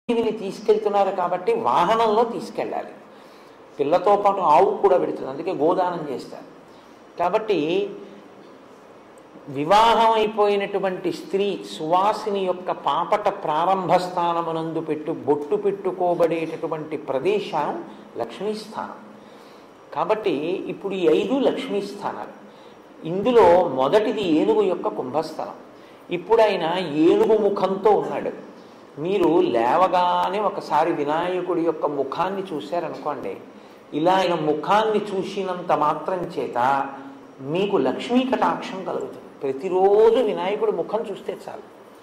లక్ష్మీదేవిని తీసుకెళ్తున్నారు కాబట్టి వాహనంలో తీసుకెళ్ళాలి పిల్లతో పాటు ఆవు కూడా పెడుతుంది అందుకే గోదానం చేస్తారు కాబట్టి వివాహం అయిపోయినటువంటి స్త్రీ సువాసిని యొక్క పాపట ప్రారంభ స్థానమునందు పెట్టు బొట్టు పెట్టుకోబడేటటువంటి ప్రదేశం లక్ష్మీ స్థానం కాబట్టి ఇప్పుడు ఈ ఐదు లక్ష్మీ స్థానాలు ఇందులో మొదటిది ఏనుగు యొక్క కుంభస్థలం ఇప్పుడు ఆయన ఏనుగు ముఖంతో ఉన్నాడు మీరు లేవగానే ఒకసారి వినాయకుడి యొక్క ముఖాన్ని చూశారనుకోండి ఇలా ఆయన ముఖాన్ని చూసినంత మాత్రం చేత మీకు లక్ష్మీ కటాక్షం కలుగుతుంది ప్రతిరోజు వినాయకుడి ముఖం చూస్తే చాలు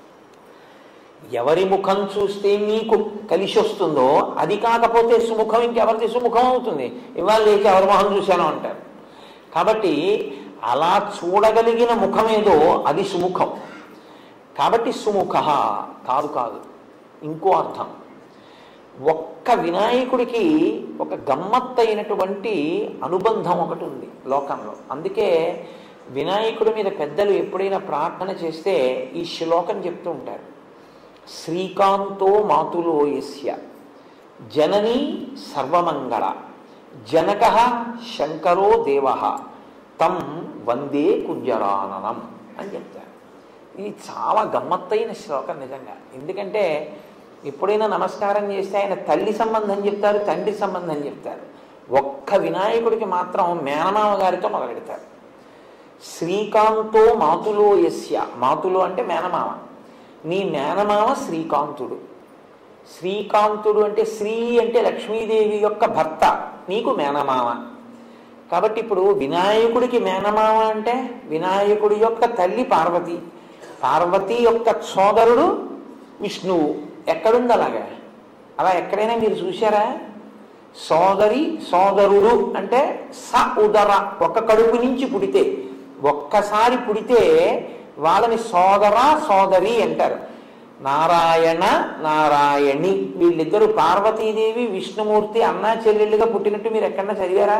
ఎవరి ముఖం చూస్తే మీకు కలిసి వస్తుందో అది కాకపోతే సుముఖం ఇంకెవరిది సుముఖం అవుతుంది ఇవాళ లేచి ఎవరి మొహం చూశాను అంటారు కాబట్టి అలా చూడగలిగిన ముఖమేదో అది సుముఖం కాబట్టి సుముఖ కాదు కాదు ఇంకో అర్థం ఒక్క వినాయకుడికి ఒక గమ్మత్తైనటువంటి అనుబంధం ఒకటి ఉంది లోకంలో అందుకే వినాయకుడి మీద పెద్దలు ఎప్పుడైనా ప్రార్థన చేస్తే ఈ శ్లోకం చెప్తూ ఉంటారు శ్రీకాంతో మాతులో యస్య జననీ సర్వమంగళ జనక శంకరో దేవ తం వందే కుంజరాననం అని చెప్తారు ఇది చాలా గమ్మత్తైన శ్లోకం నిజంగా ఎందుకంటే ఎప్పుడైనా నమస్కారం చేస్తే ఆయన తల్లి సంబంధం చెప్తారు తండ్రి సంబంధం చెప్తారు ఒక్క వినాయకుడికి మాత్రం మేనమామ గారితో మొదలెడతారు శ్రీకాంతో మాతులో యస్య మాతులో అంటే మేనమామ నీ మేనమామ శ్రీకాంతుడు శ్రీకాంతుడు అంటే శ్రీ అంటే లక్ష్మీదేవి యొక్క భర్త నీకు మేనమామ కాబట్టి ఇప్పుడు వినాయకుడికి మేనమామ అంటే వినాయకుడి యొక్క తల్లి పార్వతి పార్వతి యొక్క సోదరుడు విష్ణువు ఎక్కడుంది అలాగా అలా ఎక్కడైనా మీరు చూసారా సోదరి సోదరుడు అంటే స ఉదర ఒక కడుపు నుంచి పుడితే ఒక్కసారి పుడితే వాళ్ళని సోదర సోదరి అంటారు నారాయణ నారాయణి వీళ్ళిద్దరూ పార్వతీదేవి విష్ణుమూర్తి అన్నా చెల్లెళ్ళుగా పుట్టినట్టు మీరు ఎక్కడన్నా చదివారా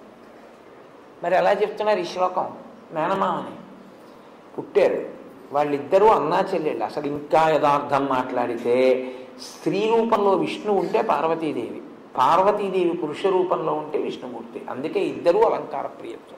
మరి ఎలా చెప్తున్నారు ఈ శ్లోకం మేనమామని పుట్టారు వాళ్ళిద్దరూ అన్నా చెల్లెళ్ళు అసలు ఇంకా యథార్థం మాట్లాడితే స్త్రీ రూపంలో విష్ణు ఉంటే పార్వతీదేవి పార్వతీదేవి పురుష రూపంలో ఉంటే విష్ణుమూర్తి అందుకే ఇద్దరూ అలంకార ప్రియత్వం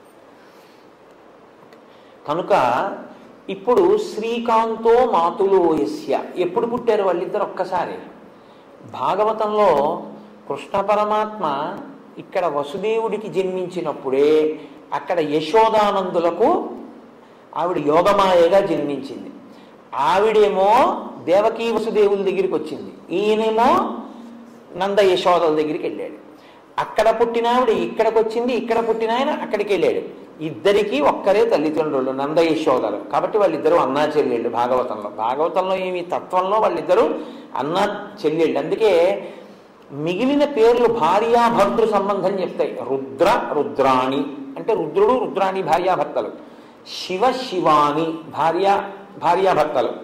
కనుక ఇప్పుడు శ్రీకాంతో మాతులో యస్య ఎప్పుడు పుట్టారు వాళ్ళిద్దరు ఒక్కసారి భాగవతంలో కృష్ణ పరమాత్మ ఇక్కడ వసుదేవుడికి జన్మించినప్పుడే అక్కడ యశోదానందులకు ఆవిడ యోగమాయగా జన్మించింది ఆవిడేమో దేవకీ వసుదేవుల దగ్గరికి వచ్చింది ఈయనేమో నంద యశోదల దగ్గరికి వెళ్ళాడు అక్కడ పుట్టిన ఆవిడ ఇక్కడికి వచ్చింది ఇక్కడ పుట్టిన ఆయన అక్కడికి వెళ్ళాడు ఇద్దరికి ఒక్కరే తల్లిదండ్రులు నంద యశోదలు కాబట్టి వాళ్ళిద్దరూ అన్నా చెల్లెళ్ళు భాగవతంలో భాగవతంలో ఏమి తత్వంలో వాళ్ళిద్దరూ అన్నా చెల్లెళ్ళు అందుకే మిగిలిన పేర్లు భార్యాభర్తృ సంబంధం చెప్తాయి రుద్ర రుద్రాణి అంటే రుద్రుడు రుద్రాణి భార్యాభర్తలు శివ శివాని భార్య భార్యాభర్తలు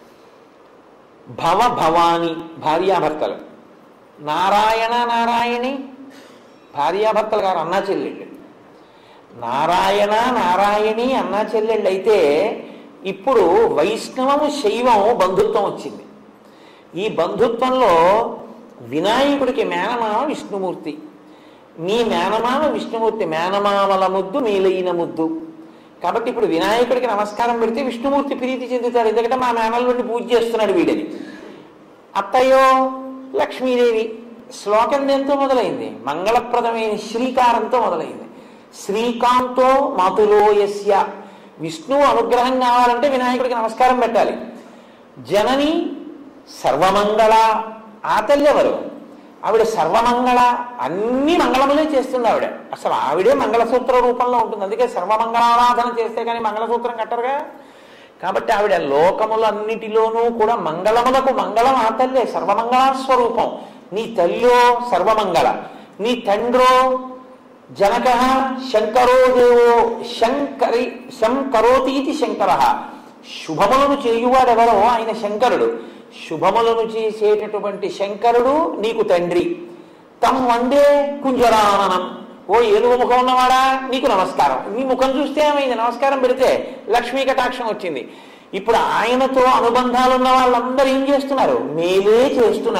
భవ భవాని భార్యాభర్తలు నారాయణ నారాయణి భార్యాభర్తలు గారు అన్నా చెల్లెళ్ళు నారాయణ నారాయణి అన్నా చెల్లెళ్ళు అయితే ఇప్పుడు వైష్ణవము శైవము బంధుత్వం వచ్చింది ఈ బంధుత్వంలో వినాయకుడికి మేనమామ విష్ణుమూర్తి మీ మేనమామ విష్ణుమూర్తి మేనమామల ముద్దు మీలైన ముద్దు కాబట్టి ఇప్పుడు వినాయకుడికి నమస్కారం పెడితే విష్ణుమూర్తి ప్రీతి చెందుతాడు ఎందుకంటే మా మేనల్లుడిని పూజ చేస్తున్నాడు వీడని అత్తయ్యో లక్ష్మీదేవి శ్లోకం దేంతో మొదలైంది మంగళప్రదమైన శ్రీకారంతో మొదలైంది శ్రీకాంతో మాతులో యస్య విష్ణువు అనుగ్రహం కావాలంటే వినాయకుడికి నమస్కారం పెట్టాలి జనని సర్వమంగళ ఆ తల్లి ఎవరు ఆవిడ సర్వమంగళ అన్ని మంగళములే చేస్తుంది ఆవిడ అసలు ఆవిడే మంగళసూత్ర రూపంలో ఉంటుంది అందుకే సర్వమంగళారాధన చేస్తే కానీ మంగళసూత్రం కట్టరుగా కాబట్టి ఆవిడ లోకములన్నిటిలోనూ కూడా మంగళములకు మంగళం ఆ తల్లే సర్వమంగళ స్వరూపం నీ తల్లో సర్వమంగళ నీ తండ్రో జనక శంకరో దేవో శంకరి శంకరోతీతి శంకర శుభములను చేయువాడెవరో ఆయన శంకరుడు శుభములను చేసేటటువంటి శంకరుడు నీకు తండ్రి తమ్ వందే కుంజరాననం ఓ ఏనుగు ముఖం ఉన్నవాడా నీకు నమస్కారం నీ ముఖం చూస్తే ఏమైంది నమస్కారం పెడితే లక్ష్మీ కటాక్షం వచ్చింది ఇప్పుడు ఆయనతో అనుబంధాలు ఉన్న వాళ్ళందరూ ఏం చేస్తున్నారు మేలే చేస్తున్నారు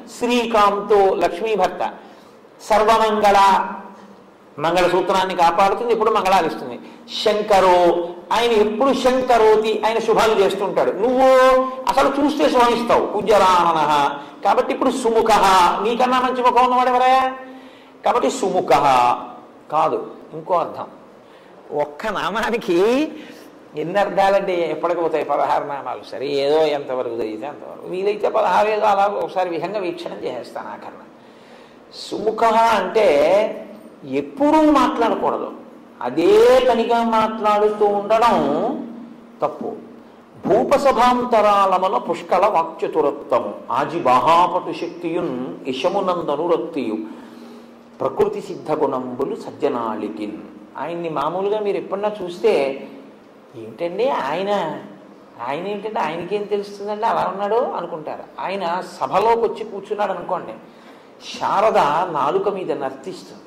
శ్రీకాంతో లక్ష్మీ భర్త సర్వమంగళ మంగళసూత్రాన్ని కాపాడుతుంది ఎప్పుడు మంగళాలు ఇస్తుంది శంకరో ఆయన ఎప్పుడు శంకరోతి ఆయన శుభాలు చేస్తుంటాడు నువ్వు అసలు చూస్తే శుభమిస్తావు పూజ్యరామన కాబట్టి ఇప్పుడు సుముఖ నీకన్నా మంచి ముఖం ఉన్నవాడు ఎవరయ్యా కాబట్టి సుముఖ కాదు ఇంకో అర్థం ఒక్క నామానికి ఎన్ని అర్థాలండి ఎప్పటికి పోతాయి పదహారు నామాలు సరే ఏదో ఎంతవరకు జరిగితే అంతవరకు వీలైతే పదహారు ఏదో అలా ఒకసారి విహంగ వీక్షణం చేసేస్తాను ఆఖరణ సుముఖ అంటే ఎప్పుడూ మాట్లాడకూడదు అదే పనిగా మాట్లాడుతూ ఉండడం తప్పు భూపసభాంతరాళముల పుష్కళ వాక్చతురత్వము ఆజి బాహాపటు శక్తియున్ ఇషమునందనురక్తియు ప్రకృతి సిద్ధ గుణంబులు సజ్జనాళికిన్ ఆయన్ని మామూలుగా మీరు ఎప్పుడన్నా చూస్తే ఏంటండి ఆయన ఆయన ఏంటంటే ఆయనకేం తెలుస్తుందండి అలా ఉన్నాడు అనుకుంటారు ఆయన సభలోకి వచ్చి కూర్చున్నాడు అనుకోండి శారద నాలుక మీద నర్తిస్తుంది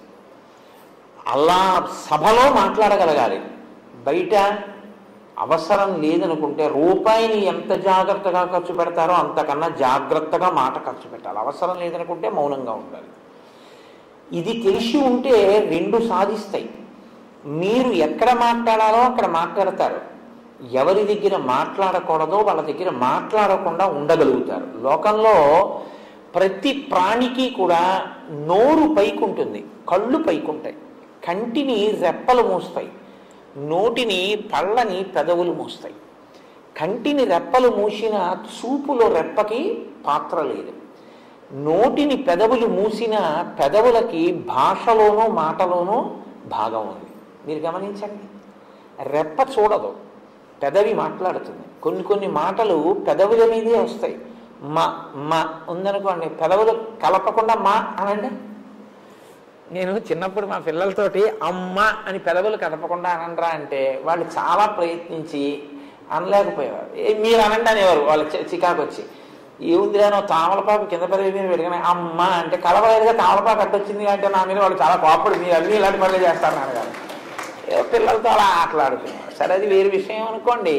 అలా సభలో మాట్లాడగలగాలి బయట అవసరం లేదనుకుంటే రూపాయిని ఎంత జాగ్రత్తగా ఖర్చు పెడతారో అంతకన్నా జాగ్రత్తగా మాట ఖర్చు పెట్టాలి అవసరం లేదనుకుంటే మౌనంగా ఉండాలి ఇది తెలిసి ఉంటే రెండు సాధిస్తాయి మీరు ఎక్కడ మాట్లాడాలో అక్కడ మాట్లాడతారు ఎవరి దగ్గర మాట్లాడకూడదో వాళ్ళ దగ్గర మాట్లాడకుండా ఉండగలుగుతారు లోకంలో ప్రతి ప్రాణికి కూడా నోరు పైకుంటుంది కళ్ళు పైకుంటాయి కంటిని రెప్పలు మూస్తాయి నోటిని పళ్ళని పెదవులు మూస్తాయి కంటిని రెప్పలు మూసిన చూపులో రెప్పకి పాత్ర లేదు నోటిని పెదవులు మూసిన పెదవులకి భాషలోనూ మాటలోనూ భాగం ఉంది మీరు గమనించండి రెప్ప చూడదు పెదవి మాట్లాడుతుంది కొన్ని కొన్ని మాటలు పెదవుల మీదే వస్తాయి మా మా ఉందనుకోండి పెదవులు కలపకుండా మా అనండి నేను చిన్నప్పుడు మా పిల్లలతోటి అమ్మ అని పెదవులు కదపకుండా అనండ్రా అంటే వాళ్ళు చాలా ప్రయత్నించి అనలేకపోయేవారు "ఏ, మీరు అనండి అనేవారు వాళ్ళు చి- చికాకు వచ్చి ఏముందిరా నువ్వు తామలపాకు కింద పెదవి మీద పెట్టుకుని అమ్మ అంటే కలవలేదుగా తామలపాకు అట్టొచ్చింది అంటే నా మీద వాళ్ళు చాలా కోపడు మీరు అన్ని ఇలాంటి పనులు చేస్తారు నాన్నగారు ఏదో పిల్లలతో అలా ఆటలాడుతున్నారు సరే అది వేరు విషయం అనుకోండి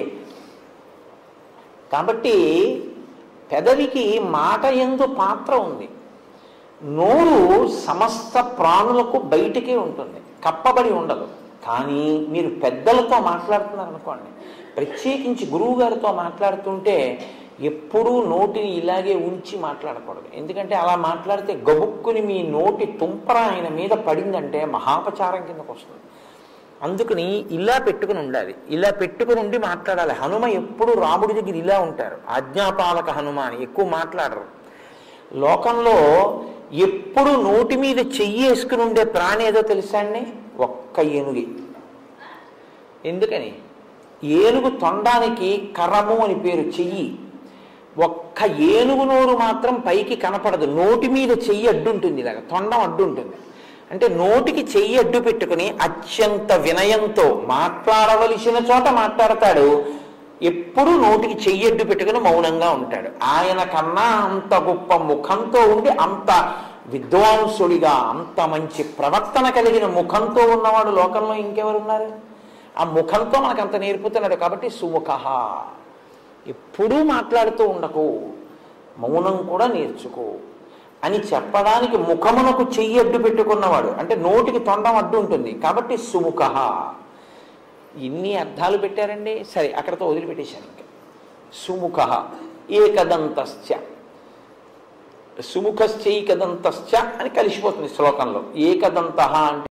కాబట్టి పెదవికి మాట ఎందు పాత్ర ఉంది నోరు సమస్త ప్రాణులకు బయటికే ఉంటుంది కప్పబడి ఉండదు కానీ మీరు పెద్దలతో మాట్లాడుతున్నారు అనుకోండి ప్రత్యేకించి గురువు గారితో మాట్లాడుతుంటే ఎప్పుడూ నోటిని ఇలాగే ఉంచి మాట్లాడకూడదు ఎందుకంటే అలా మాట్లాడితే గబుక్కుని మీ నోటి తుంపర ఆయన మీద పడిందంటే మహాపచారం కిందకు వస్తుంది అందుకని ఇలా పెట్టుకుని ఉండాలి ఇలా పెట్టుకుని ఉండి మాట్లాడాలి హనుమ ఎప్పుడు రాముడి దగ్గర ఇలా ఉంటారు ఆజ్ఞాపాలక హనుమ అని ఎక్కువ మాట్లాడరు లోకంలో ఎప్పుడు నోటి మీద చెయ్యి వేసుకుని ఉండే ప్రాణి ఏదో తెలుసా అండి ఒక్క ఏనుగి ఎందుకని ఏనుగు తొండానికి కర్రము అని పేరు చెయ్యి ఒక్క ఏనుగు నోరు మాత్రం పైకి కనపడదు నోటి మీద చెయ్యి అడ్డుంటుంది ఇలాగ తొండం అడ్డుంటుంది అంటే నోటికి చెయ్యి అడ్డు పెట్టుకుని అత్యంత వినయంతో మాట్లాడవలసిన చోట మాట్లాడతాడు ఎప్పుడు నోటికి చెయ్యి అడ్డు పెట్టుకుని మౌనంగా ఉంటాడు ఆయన కన్నా అంత గొప్ప ముఖంతో ఉండి అంత విద్వాంసుడిగా అంత మంచి ప్రవర్తన కలిగిన ముఖంతో ఉన్నవాడు లోకంలో ఇంకెవరున్నారు ఆ ముఖంతో మనకు అంత నేర్పుతున్నాడు కాబట్టి సుముఖ ఎప్పుడూ మాట్లాడుతూ ఉండకు మౌనం కూడా నేర్చుకో అని చెప్పడానికి ముఖమునకు చెయ్యి అడ్డు పెట్టుకున్నవాడు అంటే నోటికి తొండం అడ్డు ఉంటుంది కాబట్టి సుముఖ ఇన్ని అర్థాలు పెట్టారండి సరే అక్కడతో వదిలిపెట్టేశాను ఇంకా సుముఖ ఏకదంతశ్చ సుముఖశ్చైకదంతశ్చ అని కలిసిపోతుంది శ్లోకంలో ఏకదంత అంటే